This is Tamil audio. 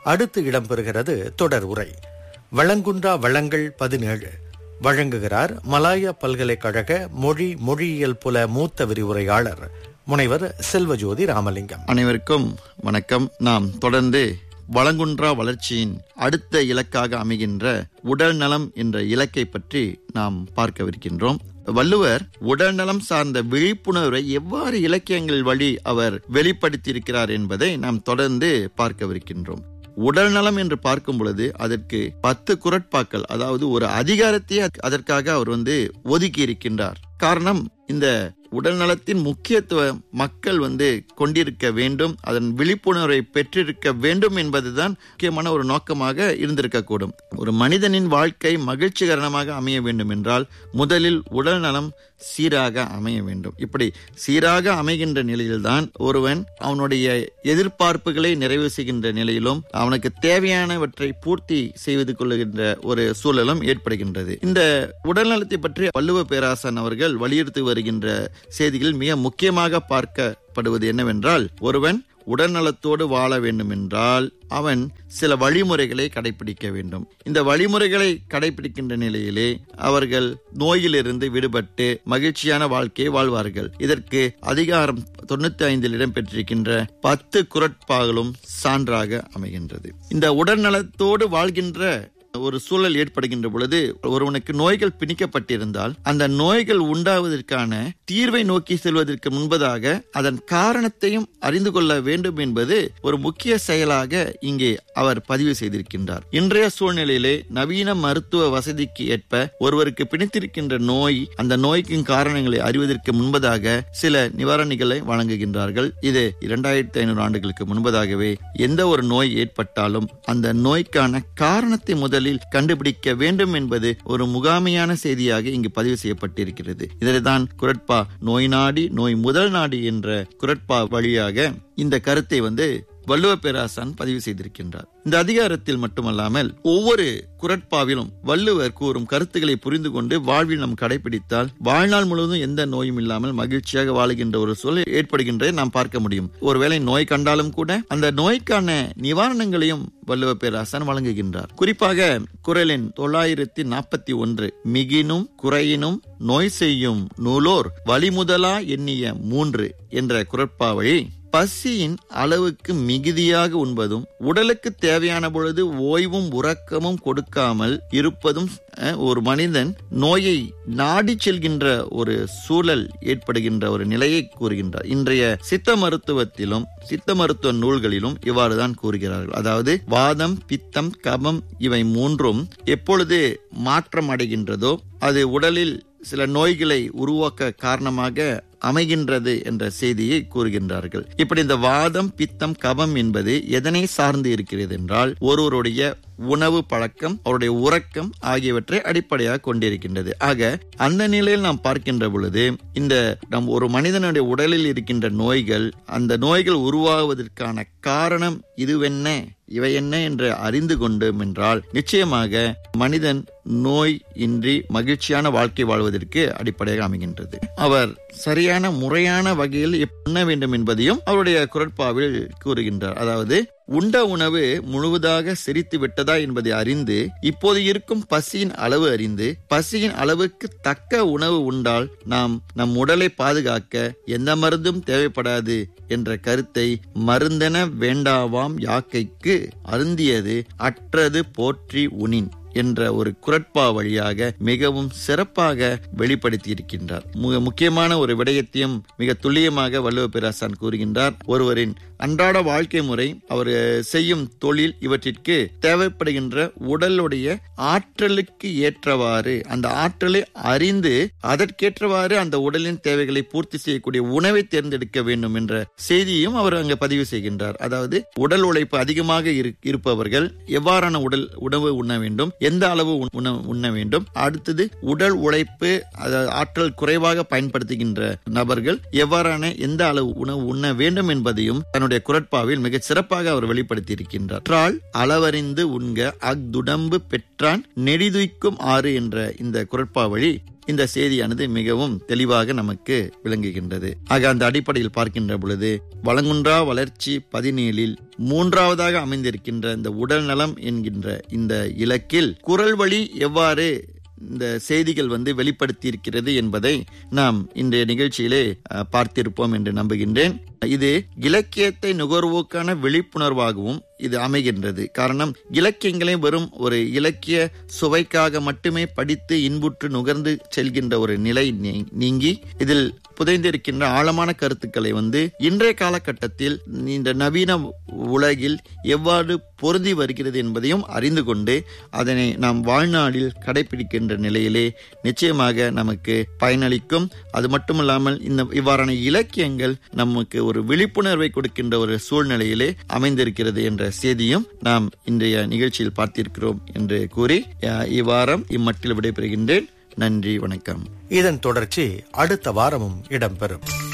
அடுத்து இடம்பெறுகிறது தொடர் உரை வளங்குன்றா வளங்கள் பதினேழு வழங்குகிறார் மலாயா பல்கலைக்கழக மொழி மொழியியல் புல மூத்த விரிவுரையாளர் முனைவர் செல்வஜோதி ராமலிங்கம் அனைவருக்கும் வணக்கம் நாம் தொடர்ந்து வளங்குன்றா வளர்ச்சியின் அடுத்த இலக்காக அமைகின்ற உடல் நலம் என்ற இலக்கை பற்றி நாம் பார்க்கவிருக்கின்றோம் வள்ளுவர் உடல் நலம் சார்ந்த விழிப்புணர்வை எவ்வாறு இலக்கியங்கள் வழி அவர் வெளிப்படுத்தியிருக்கிறார் என்பதை நாம் தொடர்ந்து பார்க்கவிருக்கின்றோம் உடல் நலம் என்று பார்க்கும் பொழுது அதற்கு பத்து குரட்பாக்கள் அதாவது ஒரு அதிகாரத்தையே அதற்காக அவர் வந்து ஒதுக்கி இருக்கின்றார் காரணம் இந்த உடல் நலத்தின் முக்கியத்துவம் மக்கள் வந்து கொண்டிருக்க வேண்டும் அதன் விழிப்புணர்வை பெற்றிருக்க வேண்டும் என்பதுதான் முக்கியமான ஒரு நோக்கமாக இருந்திருக்கக்கூடும் ஒரு மனிதனின் வாழ்க்கை மகிழ்ச்சிகரமாக அமைய வேண்டும் என்றால் முதலில் உடல் நலம் சீராக அமைய வேண்டும் இப்படி சீராக அமைகின்ற நிலையில்தான் ஒருவன் அவனுடைய எதிர்பார்ப்புகளை நிறைவு செய்கின்ற நிலையிலும் அவனுக்கு தேவையானவற்றை பூர்த்தி செய்து கொள்ளுகின்ற ஒரு சூழலும் ஏற்படுகின்றது இந்த உடல் நலத்தை பற்றி வள்ளுவ பேராசன் அவர்கள் வலியுறுத்தி வருகின்ற செய்திகள் மிக முக்கியமாக பார்க்கப்படுவது என்னவென்றால் ஒருவன் உடல்நலத்தோடு வாழ வேண்டும் என்றால் அவன் சில வழிமுறைகளை கடைபிடிக்க வேண்டும் இந்த வழிமுறைகளை கடைபிடிக்கின்ற நிலையிலே அவர்கள் நோயிலிருந்து விடுபட்டு மகிழ்ச்சியான வாழ்க்கையை வாழ்வார்கள் இதற்கு அதிகாரம் தொண்ணூத்தி ஐந்தில் இடம்பெற்றிருக்கின்ற பத்து குரட்பாகளும் சான்றாக அமைகின்றது இந்த உடல்நலத்தோடு வாழ்கின்ற ஒரு சூழல் ஏற்படுகின்ற பொழுது ஒருவனுக்கு நோய்கள் பிணிக்கப்பட்டிருந்தால் அந்த நோய்கள் உண்டாவதற்கான தீர்வை நோக்கி செல்வதற்கு முன்பதாக அதன் காரணத்தையும் அறிந்து கொள்ள வேண்டும் என்பது ஒரு முக்கிய செயலாக இங்கே அவர் பதிவு செய்திருக்கின்றார் இன்றைய சூழ்நிலையிலே நவீன மருத்துவ வசதிக்கு ஏற்ப ஒருவருக்கு பிணித்திருக்கின்ற நோய் அந்த நோய்க்கும் காரணங்களை அறிவதற்கு முன்பதாக சில நிவாரணிகளை வழங்குகின்றார்கள் இது இரண்டாயிரத்தி ஐநூறு ஆண்டுகளுக்கு முன்பதாகவே எந்த ஒரு நோய் ஏற்பட்டாலும் அந்த நோய்க்கான காரணத்தை முதல் முதலில் கண்டுபிடிக்க வேண்டும் என்பது ஒரு முகாமையான செய்தியாக இங்கு பதிவு செய்யப்பட்டிருக்கிறது இதில்தான் குரட்பா நோய் நாடி நோய் முதல் நாடி என்ற குரட்பா வழியாக இந்த கருத்தை வந்து வள்ளுவ பேராசான் பதிவு செய்திருக்கின்றார் இந்த அதிகாரத்தில் மட்டுமல்லாமல் ஒவ்வொரு குரட்பாவிலும் வள்ளுவர் கூறும் கருத்துக்களை புரிந்து கொண்டு வாழ்வில் நாம் கடைபிடித்தால் வாழ்நாள் முழுவதும் எந்த நோயும் இல்லாமல் மகிழ்ச்சியாக வாழுகின்ற ஒரு சூழல் ஏற்படுகின்றதை நாம் பார்க்க முடியும் ஒருவேளை நோய் கண்டாலும் கூட அந்த நோய்க்கான நிவாரணங்களையும் வள்ளுவ பேராசன் வழங்குகின்றார் குறிப்பாக குரலின் தொள்ளாயிரத்தி நாற்பத்தி ஒன்று மிகினும் குறையினும் நோய் செய்யும் நூலோர் வழிமுதலா எண்ணிய மூன்று என்ற குரட்பாவை பசியின் அளவுக்கு மிகுதியாக உண்பதும் உடலுக்கு தேவையான பொழுது ஓய்வும் உறக்கமும் கொடுக்காமல் இருப்பதும் ஒரு மனிதன் நோயை நாடி செல்கின்ற ஒரு சூழல் ஏற்படுகின்ற ஒரு நிலையை கூறுகின்றார் இன்றைய சித்த மருத்துவத்திலும் சித்த மருத்துவ நூல்களிலும் இவ்வாறுதான் கூறுகிறார்கள் அதாவது வாதம் பித்தம் கபம் இவை மூன்றும் எப்பொழுது மாற்றம் அடைகின்றதோ அது உடலில் சில நோய்களை உருவாக்க காரணமாக அமைகின்றது என்ற செய்தியை கூறுகின்றார்கள் இப்படி இந்த வாதம் பித்தம் கபம் என்பது எதனை சார்ந்து இருக்கிறது என்றால் ஒருவருடைய உணவு பழக்கம் அவருடைய உறக்கம் ஆகியவற்றை அடிப்படையாக கொண்டிருக்கின்றது ஆக அந்த நிலையில் நாம் பார்க்கின்ற பொழுது இந்த நம் ஒரு மனிதனுடைய உடலில் இருக்கின்ற நோய்கள் அந்த நோய்கள் உருவாகுவதற்கான காரணம் இதுவென்ன இவை என்ன என்று அறிந்து கொண்டோம் என்றால் நிச்சயமாக மனிதன் நோய் இன்றி மகிழ்ச்சியான வாழ்க்கை வாழ்வதற்கு அடிப்படையாக அமைகின்றது அவர் சரியான முறையான வகையில் பண்ண வேண்டும் என்பதையும் அவருடைய குரட்பாவில் கூறுகின்றார் அதாவது உண்ட உணவு முழுவதாக செரித்து விட்டதா என்பதை அறிந்து இப்போது இருக்கும் பசியின் அளவு அறிந்து பசியின் அளவுக்கு தக்க உணவு உண்டால் நாம் நம் உடலை பாதுகாக்க எந்த மருந்தும் தேவைப்படாது என்ற கருத்தை மருந்தென வேண்டாவாம் யாக்கைக்கு அருந்தியது அற்றது போற்றி உனின் என்ற ஒரு குரட்பா வழியாக மிகவும் சிறப்பாக வெளிப்படுத்தி இருக்கின்றார் முக்கியமான ஒரு விடயத்தையும் மிக துல்லியமாக வள்ளுவ பேராசான் கூறுகின்றார் ஒருவரின் அன்றாட வாழ்க்கை முறை அவர் செய்யும் தொழில் இவற்றிற்கு தேவைப்படுகின்ற உடலுடைய ஆற்றலுக்கு ஏற்றவாறு அந்த ஆற்றலை அறிந்து அதற்கேற்றவாறு அந்த உடலின் தேவைகளை பூர்த்தி செய்யக்கூடிய உணவை தேர்ந்தெடுக்க வேண்டும் என்ற செய்தியும் அவர் அங்கு பதிவு செய்கின்றார் அதாவது உடல் உழைப்பு அதிகமாக இருப்பவர்கள் எவ்வாறான உடல் உணவு உண்ண வேண்டும் எந்த அளவு உண்ண வேண்டும் அடுத்தது உடல் உழைப்பு ஆற்றல் குறைவாக பயன்படுத்துகின்ற நபர்கள் எவ்வாறான எந்த அளவு உணவு உண்ண வேண்டும் என்பதையும் தன்னுடைய தன்னுடைய குரட்பாவில் மிக சிறப்பாக அவர் வெளிப்படுத்தி இருக்கின்றார் "ற்றால் அளவறிந்து உண்க அக்துடம்பு பெற்றான் நெடிதுய்க்கும் ஆறு என்ற இந்த குரட்பா வழி இந்த செய்தியானது மிகவும் தெளிவாக நமக்கு விளங்குகின்றது ஆக அந்த அடிப்படையில் பார்க்கின்ற பொழுது வளங்குன்றா வளர்ச்சி பதினேழில் மூன்றாவதாக அமைந்திருக்கின்ற இந்த உடல் நலம் என்கின்ற இந்த இலக்கில் குரல் வழி எவ்வாறு இந்த செய்திகள் வந்து வெளிப்படுத்தி இருக்கிறது என்பதை நாம் இன்றைய நிகழ்ச்சியிலே அஹ், பார்த்திருப்போம் என்று நம்புகின்றேன் இது இலக்கியத்தை நுகர்வோக்கான விழிப்புணர்வாகவும் இது அமைகின்றது காரணம் இலக்கியங்களை வெறும் ஒரு இலக்கிய சுவைக்காக மட்டுமே படித்து இன்புற்று நுகர்ந்து செல்கின்ற ஒரு நிலை நீ- நீங்கி இதில் புதைந்திருக்கின்ற ஆழமான கருத்துக்களை வந்து இன்றைய காலகட்டத்தில் இந்த நவீன உலகில் எவ்வாறு பொருந்தி வருகிறது என்பதையும் அறிந்து கொண்டு அதனை நாம் வாழ்நாளில் கடைபிடிக்கின்ற நிலையிலே நிச்சயமாக நமக்கு பயனளிக்கும் அது மட்டுமல்லாமல் இந்த இவ்வாறான இலக்கியங்கள் நமக்கு ஒரு விழிப்புணர்வை கொடுக்கின்ற ஒரு சூழ்நிலையிலே அமைந்திருக்கிறது என்ற செய்தியும் நாம் இன்றைய நிகழ்ச்சியில் பார்த்திருக்கிறோம் என்று கூறி அஹ், இவ்வாரம் இம்மட்டில் விடைபெறுகின்றேன் நன்றி வணக்கம் இதன் தொடர்ச்சி அடுத்த வாரமும் இடம்பெறும்